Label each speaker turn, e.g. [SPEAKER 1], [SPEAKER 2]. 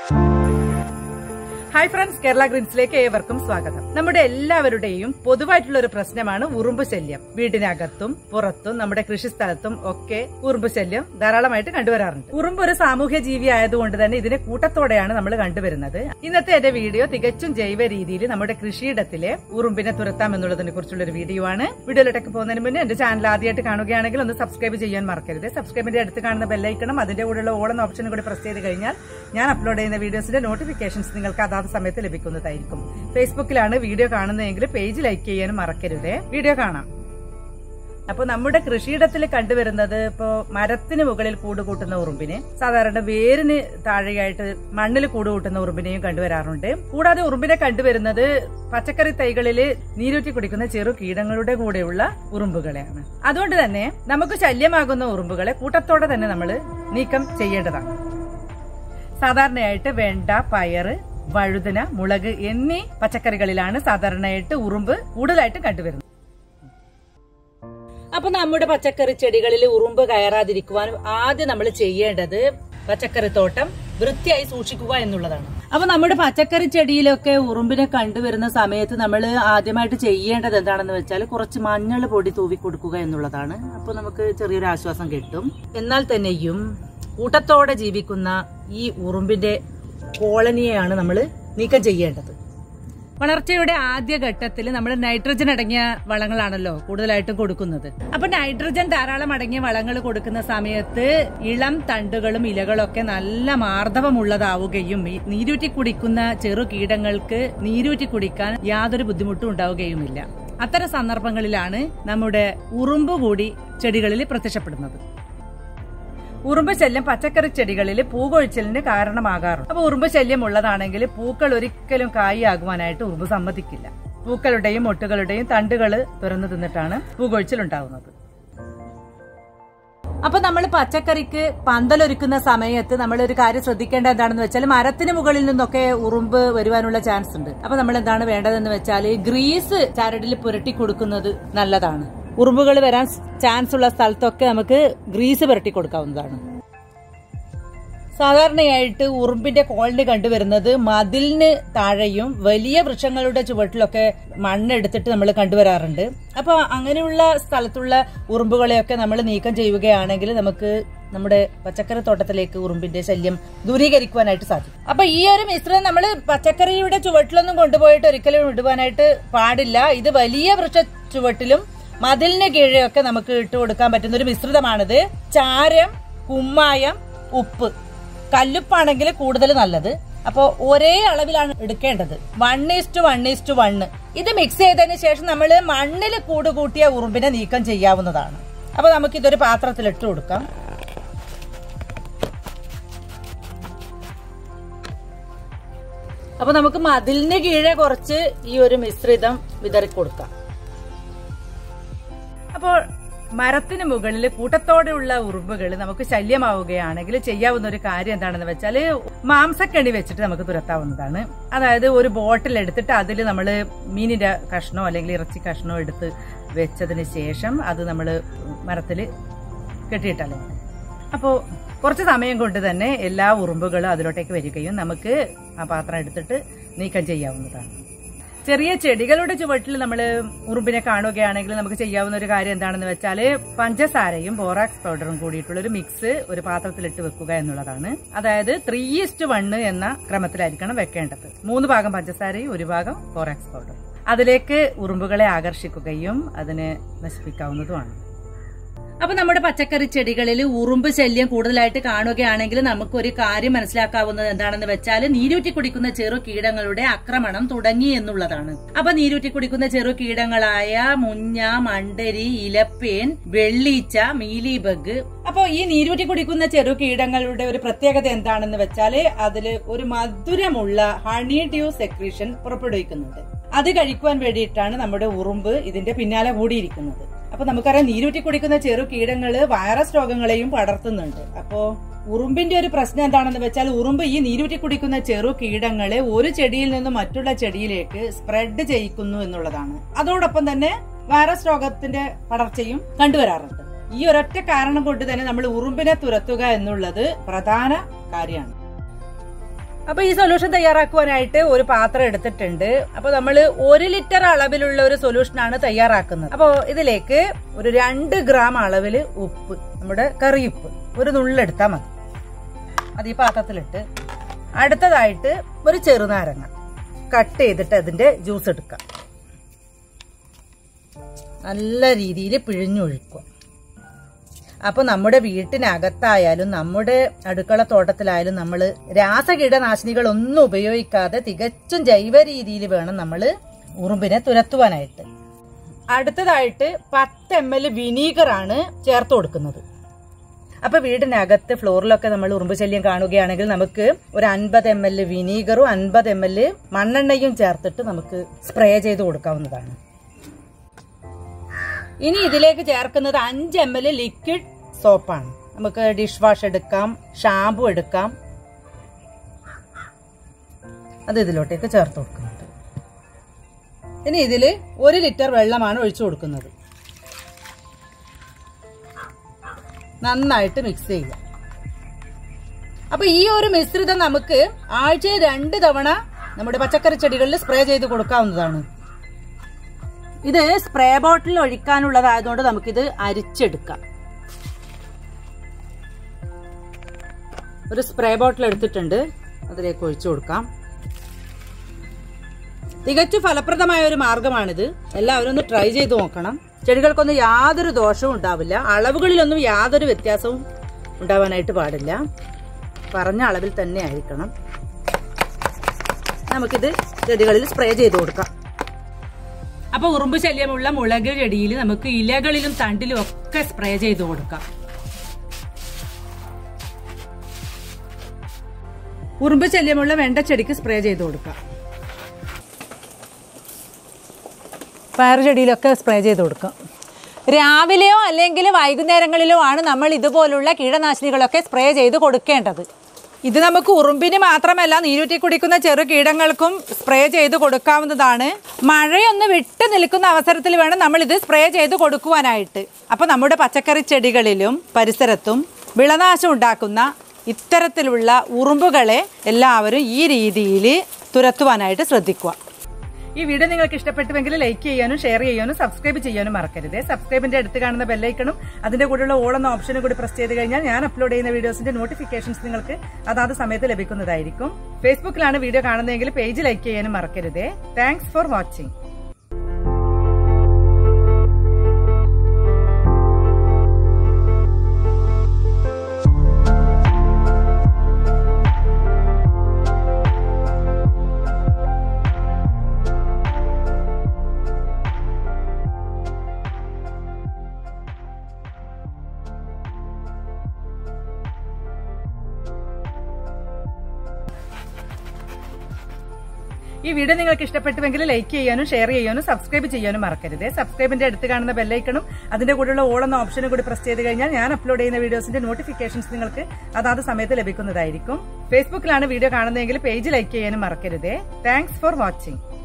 [SPEAKER 1] hi friends Kerala ഗ്രീൻസിലേക്ക് ഏവർക്കും സ്വാഗതം നമ്മുടെ എല്ലാവരുടെയും പൊതുവായിട്ടുള്ള ഒരു പ്രശ്നമാണ് ഉറുമ്പ് ശല്യം വീടിനകത്തും പുറത്തും നമ്മുടെ കൃഷിസ്ഥലത്തും ഒക്കെ ഉറുമ്പ് ശല്യം ധാരാളമായിട്ട് കണ്ടുവരാറുണ്ട് ഉറുമ്പ് ഒരു സാമൂഹ്യ ജീവി ആയതുകൊണ്ട് തന്നെ ഇതിനെ കൂട്ടത്തോടെയാണ് നമ്മൾ കണ്ടുവരുന്നത് ഇന്നത്തെ എന്റെ വീഡിയോ തികച്ചും ജൈവ രീതിയിൽ നമ്മുടെ കൃഷിയിടത്തിലെ ഉറുമ്പിനെ തുരത്താം എന്നുള്ളതിനെ കുറിച്ചുള്ള ഒരു വീഡിയോ ആണ് വീഡിയോയിലോട്ടൊക്കെ പോകുന്നതിന് മുന്നേ എന്റെ ചാനൽ ആദ്യമായിട്ട് കാണുകയാണെങ്കിൽ ഒന്ന് സബ്സ്ക്രൈബ് ചെയ്യാൻ മറക്കരുത് സബ്സ്ക്രൈബിന്റെ അടുത്ത് കാണുന്ന ബെല്ലൈക്കണം അതിന്റെ കൂടെയുള്ള ഓളം ഓപ്ഷൻ കൂടി പ്രസ് ചെയ്ത് കഴിഞ്ഞാൽ ഞാൻ അപ്ലോഡ് ചെയ്യുന്ന വീഡിയോസിന്റെ നോട്ടിഫിക്കേഷൻസ് നിങ്ങൾക്ക് അതാത് സമയത്ത് ലഭിക്കുന്നതായിരിക്കും ഫേസ്ബുക്കിലാണ് വീഡിയോ കാണുന്നതെങ്കിൽ പേജ് ലൈക്ക് ചെയ്യാനും മറക്കരുതേ വീഡിയോ കാണാം അപ്പൊ നമ്മുടെ കൃഷിയിടത്തിൽ കണ്ടുവരുന്നത് ഇപ്പോ മരത്തിന് മുകളിൽ കൂട് കൂട്ടുന്ന ഉറുമ്പിനെ സാധാരണ വേരിന് താഴെയായിട്ട് മണ്ണിൽ കൂട് കൂട്ടുന്ന ഉറുമ്പിനെയും കണ്ടുവരാറുണ്ട് കൂടാതെ ഉറുമ്പിനെ കണ്ടുവരുന്നത് പച്ചക്കറി തൈകളിൽ നീരൂറ്റി കുടിക്കുന്ന ചെറു കീടങ്ങളുടെ കൂടെയുള്ള ഉറുമ്പുകളെയാണ് അതുകൊണ്ട് തന്നെ നമുക്ക് ശല്യമാകുന്ന ഉറുമ്പുകളെ കൂട്ടത്തോടെ തന്നെ നമ്മൾ നീക്കം ചെയ്യേണ്ടതാണ് സാധാരണയായിട്ട് വെണ്ട പയറ് വഴുതന മുളക് എന്നീ പച്ചക്കറികളിലാണ് സാധാരണയായിട്ട് ഉറുമ്പ് കൂടുതലായിട്ട് കണ്ടുവരുന്നത് അപ്പൊ നമ്മുടെ പച്ചക്കറി ചെടികളിൽ ഉറുമ്പ് കയറാതിരിക്കുവാനും ആദ്യം നമ്മൾ ചെയ്യേണ്ടത് പച്ചക്കറി തോട്ടം വൃത്തിയായി സൂക്ഷിക്കുക എന്നുള്ളതാണ് അപ്പൊ നമ്മുടെ പച്ചക്കറി ചെടിയിലൊക്കെ ഉറുമ്പിനെ കണ്ടുവരുന്ന സമയത്ത് നമ്മൾ ആദ്യമായിട്ട് ചെയ്യേണ്ടത് എന്താണെന്ന് വെച്ചാൽ കുറച്ച് മഞ്ഞൾ പൊടി തൂവി കൊടുക്കുക എന്നുള്ളതാണ് അപ്പൊ നമുക്ക് ചെറിയൊരു ആശ്വാസം കിട്ടും എന്നാൽ തന്നെയും കൂട്ടത്തോടെ ജീവിക്കുന്ന ഈ ഉറുമ്പിന്റെ കോളനിയെയാണ് നമ്മൾ നീക്കം ചെയ്യേണ്ടത് വളർച്ചയുടെ ആദ്യ ഘട്ടത്തിൽ നമ്മൾ നൈട്രജൻ അടങ്ങിയ വളങ്ങളാണല്ലോ കൂടുതലായിട്ടും കൊടുക്കുന്നത് അപ്പൊ നൈട്രജൻ ധാരാളം അടങ്ങിയ വളങ്ങൾ കൊടുക്കുന്ന സമയത്ത് ഇളം തണ്ടുകളും ഇലകളൊക്കെ നല്ല മാർദ്ദവമുള്ളതാവുകയും ഈ നീരൂറ്റി കുടിക്കുന്ന ചെറു കീടങ്ങൾക്ക് നീരൂറ്റി കുടിക്കാൻ യാതൊരു ബുദ്ധിമുട്ടും ഉണ്ടാവുകയുമില്ല അത്തരം സന്ദർഭങ്ങളിലാണ് നമ്മുടെ ഉറുമ്പ് കൂടി ചെടികളിൽ പ്രത്യക്ഷപ്പെടുന്നത് ഉറുമ്പ് ശല്യം പച്ചക്കറി ചെടികളിൽ പൂകൊഴിച്ചലിന് കാരണമാകാറുണ്ട് അപ്പൊ ഉറുമ്പ് ശല്യം ഉള്ളതാണെങ്കിൽ പൂക്കൾ ഒരിക്കലും കായാകുവാനായിട്ട് ഉറുമ്പ് സമ്മതിക്കില്ല പൂക്കളുടെയും മൊട്ടുകളുടെയും തണ്ടുകൾ തുറന്നു തിന്നിട്ടാണ് പൂകൊഴിച്ചൽ ഉണ്ടാകുന്നത് അപ്പൊ നമ്മൾ പച്ചക്കറിക്ക് പന്തലൊരുക്കുന്ന സമയത്ത് നമ്മൾ ഒരു കാര്യം ശ്രദ്ധിക്കേണ്ട എന്താണെന്ന് വെച്ചാൽ മരത്തിന് മുകളിൽ നിന്നൊക്കെ ഉറുമ്പ് വരുവാനുള്ള ചാൻസ് ഉണ്ട് അപ്പൊ നമ്മൾ എന്താണ് വേണ്ടതെന്ന് വെച്ചാൽ ഗ്രീസ് ചരടിൽ പുരട്ടി കൊടുക്കുന്നത് നല്ലതാണ് ഉറുമ്പുകൾ വരാൻ ചാൻസ് ഉള്ള സ്ഥലത്തൊക്കെ നമുക്ക് ഗ്രീസ് പുരട്ടി കൊടുക്കാവുന്നതാണ് സാധാരണയായിട്ട് ഉറുമ്പിന്റെ കോളനി കണ്ടുവരുന്നത് മതിലിന് താഴെയും വലിയ വൃക്ഷങ്ങളുടെ ചുവട്ടിലൊക്കെ മണ്ണെടുത്തിട്ട് നമ്മൾ കണ്ടുവരാറുണ്ട് അപ്പൊ അങ്ങനെയുള്ള സ്ഥലത്തുള്ള ഉറുമ്പുകളെയൊക്കെ നമ്മൾ നീക്കം ചെയ്യുകയാണെങ്കിൽ നമുക്ക് നമ്മുടെ പച്ചക്കറി തോട്ടത്തിലേക്ക് ഉറുമ്പിന്റെ ശല്യം ദൂരീകരിക്കുവാനായിട്ട് സാധിക്കും അപ്പൊ ഈ ഒരു മിശ്രിതം നമ്മൾ പച്ചക്കറിയുടെ ചുവട്ടിലൊന്നും കൊണ്ടുപോയിട്ട് ഒരിക്കലും ഇടുവാനായിട്ട് പാടില്ല ഇത് വലിയ വൃക്ഷ ചുവട്ടിലും മതിലിന് കീഴെയൊക്കെ നമുക്ക് ഇട്ട് കൊടുക്കാൻ പറ്റുന്ന ഒരു മിശ്രിതമാണിത് ചാരം കുമ്മായം ഉപ്പ് കല്ലുപ്പാണെങ്കിൽ കൂടുതൽ നല്ലത് അപ്പോൾ ഒരേ അളവിലാണ് എടുക്കേണ്ടത് one is to one is to one ഇത് മിക്സ് ചെയ്തതിന് ശേഷം നമ്മൾ മണ്ണിൽ കൂട് കൂട്ടിയ ഉറുമ്പിനെ നീക്കം ചെയ്യാവുന്നതാണ് അപ്പൊ നമുക്ക് ഇതൊരു പാത്രത്തിൽ ഇട്ട് കൊടുക്കാം അപ്പൊ നമുക്ക് മതിലിന് കീഴെ കുറച്ച് ഈ ഒരു മിശ്രിതം വിതറി കൊടുക്കാം അപ്പോൾ മരത്തിന് മുകളിൽ കൂട്ടത്തോടെയുള്ള ഉറുമ്പുകൾ നമുക്ക് ശല്യമാവുകയാണെങ്കിൽ ചെയ്യാവുന്ന ഒരു കാര്യം എന്താണെന്ന് വെച്ചാൽ മാംസക്കണി വെച്ചിട്ട് നമുക്ക് തുരത്താവുന്നതാണ് അതായത് ഒരു ബോട്ടിൽ എടുത്തിട്ട് അതിൽ നമ്മൾ മീനിന്റെ കഷ്ണോ അല്ലെങ്കിൽ ഇറച്ചി കഷ്ണോ എടുത്ത് വെച്ചതിന് ശേഷം അത് നമ്മൾ മരത്തിൽ കെട്ടിയിട്ടല്ലേ അപ്പോൾ കുറച്ച് സമയം കൊണ്ട് തന്നെ എല്ലാ ഉറുമ്പുകളും അതിലോട്ടേക്ക് വരികയും നമുക്ക് ആ പാത്രം എടുത്തിട്ട് നീക്കം ചെയ്യാവുന്നതാണ് ചെറിയ ചെടികളുടെ ചുവട്ടിൽ നമ്മൾ ഉറുമ്പിനെ കാണുകയാണെങ്കിൽ നമുക്ക് ചെയ്യാവുന്ന ഒരു കാര്യം എന്താണെന്ന് വെച്ചാൽ പഞ്ചസാരയും ബോറാക്സ് പൗഡറും കൂടിയിട്ടുള്ള ഒരു മിക്സ് ഒരു പാത്രത്തിലിട്ട് വെക്കുക എന്നുള്ളതാണ് അതായത് ത്രീ ഇസ്റ്റ് വണ്ണ് എന്ന ക്രമത്തിലായിരിക്കണം വെക്കേണ്ടത് മൂന്ന് ഭാഗം പഞ്ചസാരയും ഒരു ഭാഗം ബോറാക്സ് പൗഡർ അതിലേക്ക് ഉറുമ്പുകളെ ആകർഷിക്കുകയും അതിനെ നശിപ്പിക്കാവുന്നതുമാണ് അപ്പൊ നമ്മുടെ പച്ചക്കറി ചെടികളിൽ ഉറുമ്പ് ശല്യം കൂടുതലായിട്ട് കാണുകയാണെങ്കിൽ നമുക്ക് ഒരു കാര്യം മനസ്സിലാക്കാവുന്നത് എന്താണെന്ന് വെച്ചാൽ നീരൂറ്റി കുടിക്കുന്ന ചെറു കീടങ്ങളുടെ ആക്രമണം തുടങ്ങി എന്നുള്ളതാണ് അപ്പൊ നീരൂറ്റി കുടിക്കുന്ന ചെറു കീടങ്ങളായ മുഞ്ഞ മണ്ടരി ഇലപ്പേൻ വെള്ളീച്ച മീലിബഗ് അപ്പൊ ഈ നീരൂറ്റി കുടിക്കുന്ന ചെറു കീടങ്ങളുടെ ഒരു പ്രത്യേകത എന്താണെന്ന് വെച്ചാൽ അതിൽ ഒരു മധുരമുള്ള ഹണി ഡ്യൂ സെക്രീഷൻ പുറപ്പെടുവിക്കുന്നുണ്ട് അത് കഴിക്കുവാൻ വേണ്ടിയിട്ടാണ് നമ്മുടെ ഉറുമ്പ് ഇതിന്റെ പിന്നാലെ കൂടിയിരിക്കുന്നത് അപ്പൊ നമുക്കറിയാം നീരൂറ്റി കുടിക്കുന്ന ചെറു കീടങ്ങള് വൈറസ് രോഗങ്ങളെയും പടർത്തുന്നുണ്ട് അപ്പോ ഉറുമ്പിന്റെ ഒരു പ്രശ്നം എന്താണെന്ന് വെച്ചാൽ ഉറുമ്പ് ഈ നീരൂറ്റി കുടിക്കുന്ന ചെറു കീടങ്ങളെ ഒരു ചെടിയിൽ നിന്ന് മറ്റുള്ള ചെടിയിലേക്ക് സ്പ്രെഡ് ചെയ്യിക്കുന്നു എന്നുള്ളതാണ് അതോടൊപ്പം തന്നെ വൈറസ് രോഗത്തിന്റെ പടർച്ചയും കണ്ടുവരാറുണ്ട് ഈ ഒരൊറ്റ കാരണം കൊണ്ട് തന്നെ നമ്മൾ ഉറുമ്പിനെ തുരത്തുക എന്നുള്ളത് പ്രധാന കാര്യമാണ് അപ്പൊ ഈ സൊല്യൂഷൻ തയ്യാറാക്കുവാനായിട്ട് ഒരു പാത്രം എടുത്തിട്ടുണ്ട് അപ്പൊ നമ്മൾ ഒരു ലിറ്റർ അളവിലുള്ള ഒരു സൊല്യൂഷനാണ് തയ്യാറാക്കുന്നത് അപ്പൊ ഇതിലേക്ക് ഒരു രണ്ട് ഗ്രാം അളവിൽ ഉപ്പ് നമ്മുടെ കറിയുപ്പ് ഒരു നുള്ളെടുത്താൽ മതി അത് ഈ പാത്രത്തിലിട്ട് അടുത്തതായിട്ട് ഒരു ചെറുനാരങ്ങ കട്ട് ചെയ്തിട്ട് അതിന്റെ ജ്യൂസ് എടുക്കാം നല്ല രീതിയിൽ പിഴിഞ്ഞൊഴിക്കുക അപ്പൊ നമ്മുടെ വീട്ടിനകത്തായാലും നമ്മുടെ അടുക്കള തോട്ടത്തിലായാലും നമ്മൾ രാസകീടനാശിനികൾ ഒന്നും ഉപയോഗിക്കാതെ തികച്ചും ജൈവ രീതിയിൽ വേണം നമ്മൾ ഉറുമ്പിനെ തുരത്തുവാനായിട്ട് അടുത്തതായിട്ട് പത്ത് എം എൽ വിനീഗറാണ് ചേർത്ത് കൊടുക്കുന്നത് അപ്പൊ വീടിനകത്ത് ഫ്ലോറിലൊക്കെ നമ്മൾ ഉറുമ്പ് ശല്യം കാണുകയാണെങ്കിൽ നമുക്ക് ഒരു അൻപത് എം എൽ വിനീഗറും അൻപത് എം എൽ മണ്ണെണ്ണയും ചേർത്തിട്ട് നമുക്ക് സ്പ്രേ ചെയ്ത് കൊടുക്കാവുന്നതാണ് ഇനി ഇതിലേക്ക് ചേർക്കുന്നത് അഞ്ച് എം എൽ ലിക്വിഡ് സോപ്പാണ് നമുക്ക് ഡിഷ് വാഷ് എടുക്കാം ഷാമ്പു എടുക്കാം അത് ഇതിലോട്ടേക്ക് ചേർത്ത് കൊടുക്കുന്നുണ്ട് ഇനി ഇതിൽ ഒരു ലിറ്റർ വെള്ളമാണ് ഒഴിച്ചു കൊടുക്കുന്നത് നന്നായിട്ട് മിക്സ് ചെയ്യുക അപ്പൊ ഈ ഒരു മിശ്രിതം നമുക്ക് ആഴ്ചയിൽ രണ്ട് തവണ നമ്മുടെ പച്ചക്കറി ചെടികളിൽ സ്പ്രേ ചെയ്ത് കൊടുക്കാവുന്നതാണ് ഇത് സ്പ്രേ ബോട്ടിൽ ഒഴിക്കാനുള്ളതായതുകൊണ്ട് നമുക്കിത് അരിച്ചെടുക്കാം ഒരു സ്പ്രേ ബോട്ടിൽ എടുത്തിട്ടുണ്ട് അതിലേക്ക് ഒഴിച്ചു കൊടുക്കാം തികച്ചു ഫലപ്രദമായ ഒരു മാർഗമാണിത് എല്ലാവരും ഒന്ന് ട്രൈ ചെയ്ത് നോക്കണം ചെടികൾക്കൊന്നും യാതൊരു ദോഷവും ഉണ്ടാവില്ല അളവുകളിലൊന്നും യാതൊരു വ്യത്യാസവും ഉണ്ടാവാനായിട്ട് പാടില്ല പറഞ്ഞ അളവിൽ തന്നെ ആയിരിക്കണം നമുക്കിത് ചെടികളിൽ സ്പ്രേ ചെയ്ത് കൊടുക്കാം അപ്പൊ ഉറുമ്പ് ശല്യമുള്ള മുളക് ചെടിയിൽ നമുക്ക് ഇലകളിലും തണ്ടിലും ഒക്കെ സ്പ്രേ ചെയ്ത് കൊടുക്കാം ഉറുമ്പ് ശല്യമുള്ള വെണ്ട ചെടിക്ക് സ്പ്രേ ചെയ്ത് കൊടുക്കാം പയർ ചെടിയിലൊക്കെ സ്പ്രേ ചെയ്ത് കൊടുക്കാം
[SPEAKER 2] രാവിലെയോ അല്ലെങ്കിൽ വൈകുന്നേരങ്ങളിലോ ആണ് നമ്മൾ ഇതുപോലുള്ള കീടനാശിനികളൊക്കെ സ്പ്രേ ചെയ്ത് കൊടുക്കേണ്ടത്
[SPEAKER 1] ഇത് നമുക്ക് ഉറുമ്പിന് മാത്രമല്ല നീരൂറ്റി കുടിക്കുന്ന ചെറു കീടങ്ങൾക്കും സ്പ്രേ ചെയ്ത് കൊടുക്കാവുന്നതാണ് മഴയൊന്ന് വിട്ട് നിൽക്കുന്ന അവസരത്തിൽ വേണം നമ്മൾ ഇത് സ്പ്രേ ചെയ്ത് കൊടുക്കുവാനായിട്ട് അപ്പോൾ നമ്മുടെ പച്ചക്കറി ചെടികളിലും പരിസരത്തും വിളനാശം ഉണ്ടാക്കുന്ന ഇത്തരത്തിലുള്ള ഉറുമ്പുകളെ എല്ലാവരും ഈ രീതിയിൽ തുരത്തുവാനായിട്ട് ശ്രദ്ധിക്കുക ഈ വീഡിയോ നിങ്ങൾക്ക് ഇഷ്ടപ്പെട്ടുവെങ്കിൽ ലൈക്ക് ചെയ്യാനും ഷെയർ ചെയ്യാനും സബ്സ്ക്രൈബ് ചെയ്യാനും മറക്കരുത് സബ്സ്ക്രൈബിന്റെ അടുത്ത് കാണുന്ന ബെല്ലൈക്കണും അതിന്റെ കൂടെയുള്ള ഓൾ എന്ന ഓപ്ഷനും കൂടി പ്രസ് ചെയ്ത് കഴിഞ്ഞാൽ ഞാൻ അപ്ലോഡ് ചെയ്യുന്ന വീഡിയോസിന്റെ നോട്ടിഫിക്കേഷൻസ് നിങ്ങൾക്ക് അതാത് സമയത്ത് ലഭിക്കുന്നതായിരിക്കും ഫേസ്ബുക്കിലാണ് വീഡിയോ കാണുന്നതെങ്കിൽ പേജ് ലൈക്ക് ചെയ്യാനും മറക്കരുത് താങ്ക്സ് ഫോർ വാച്ചിങ് ഈ വീഡിയോ നിങ്ങൾക്ക് ഇഷ്ടപ്പെട്ടുവെങ്കിൽ ലൈക്ക് ചെയ്യാനും ഷെയർ ചെയ്യാനും സബ്സ്ക്രൈബ് ചെയ്യാനും മറക്കരുത് സബ്സ്ക്രൈബിന്റെ അടുത്ത് കാണുന്ന ബെല്ലൈക്കണും അതിന്റെ കൂടെയുള്ള ഓൾ എന്ന ഓപ്ഷനും കൂടി പ്രസ് ചെയ്ത് കഴിഞ്ഞാൽ ഞാൻ അപ്ലോഡ് ചെയ്യുന്ന വീഡിയോസിന്റെ നോട്ടിഫിക്കേഷൻസ് നിങ്ങൾക്ക് അതാത് സമയത്ത് ലഭിക്കുന്നതായിരിക്കും ഫേസ്ബുക്കിലാണ് വീഡിയോ കാണുന്നതെങ്കിൽ പേജ് ലൈക്ക് ചെയ്യാനും മറക്കരുത് താങ്ക്സ് ഫോർ വാച്ചിങ്